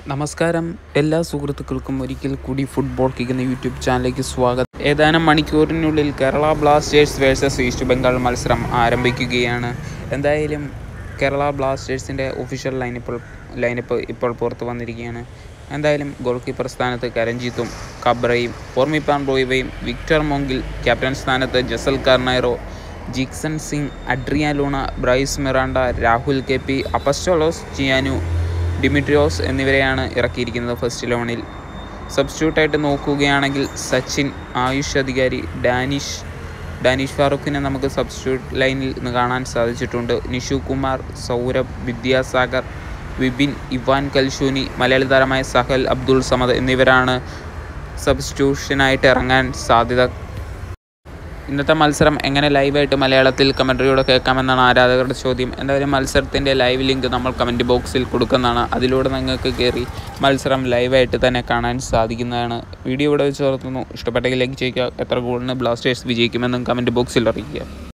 നമസ്കാരം എല്ലാ സുഹൃത്തുക്കൾക്കും ഒരിക്കൽ കൂടി ഫുട്ബോൾ കിക്ക് എന്ന യൂട്യൂബ് ചാനലിലേക്ക് സ്വാഗതം ഏതാനും മണിക്കൂറിനുള്ളിൽ Kerala Blasters versus East Bengal മത്സരം ആരംഭിക്കുകയാണ് എന്തായാലും കേരള ബ്ലാസ്റ്റേഴ്സിൻ്റെ ഒഫീഷ്യൽ ലൈനപ്പ് ലൈനപ്പ് ഇപ്പോൾ പുറത്തു വന്നിരിക്കുകയാണ് എന്തായാലും ഗോൾ കീപ്പർ സ്ഥാനത്ത് കരഞ്ജിത്തും കബ്രയും ഓർമിപ്പാൻ റോയിവയും വിക്ടർ മോങ്കിൽ ക്യാപ്റ്റൻ സ്ഥാനത്ത് Jessel Carneiro Jeakson Singh Adrian Luna Bryce Miranda Rahul K P Apostolos Giannou Dimitrios എന്നിവരെയാണ് ഇറക്കിയിരിക്കുന്നത് ഫസ്റ്റ് ഇലവനിൽ സബ്സ്റ്റിറ്റ്യൂട്ടായിട്ട് നോക്കുകയാണെങ്കിൽ സച്ചിൻ ആയുഷ് അധികാരി ഡാനിഷ് ഡാനിഷ് ഫാറൂഖിനെ നമുക്ക് സബ്സ്റ്റിറ്റ്യൂട്ട് ലൈനിൽ നിന്ന് കാണാൻ സാധിച്ചിട്ടുണ്ട് നിഷു കുമാർ സൗരഭ് വിദ്യാസാഗർ വിപിൻ ഇവാൻ കൽഷൂനി മലയാളി താരമായ സഹൽ അബ്ദുൾ സമദ് എന്നിവരാണ് സബ്സ്റ്റിറ്റ്യൂഷനായിട്ട് ഇറങ്ങാൻ സാധ്യത ഇന്നത്തെ മത്സരം എങ്ങനെ ലൈവായിട്ട് മലയാളത്തിൽ കമൻട്രിയോടെ കേൾക്കാമെന്നാണ് ആരാധകരുടെ ചോദ്യം എന്തായാലും മത്സരത്തിൻ്റെ ലൈവ് ലിങ്ക് നമ്മൾ കമൻറ്റ് ബോക്സിൽ കൊടുക്കുന്നതാണ് അതിലൂടെ നിങ്ങൾക്ക് കയറി മത്സരം ലൈവായിട്ട് തന്നെ കാണാൻ സാധിക്കുന്നതാണ് വീഡിയോ ഇവിടെ വെച്ച് ഓർത്തുന്നു ഇഷ്ടപ്പെട്ടെങ്കിൽ ലൈക്ക് ചെയ്യുക എത്ര ഗോളിന് ബ്ലാസ്റ്റേഴ്സ് വിജയിക്കുമെന്നും കമൻറ്റ് ബോക്സിൽ അറിയിക്കുക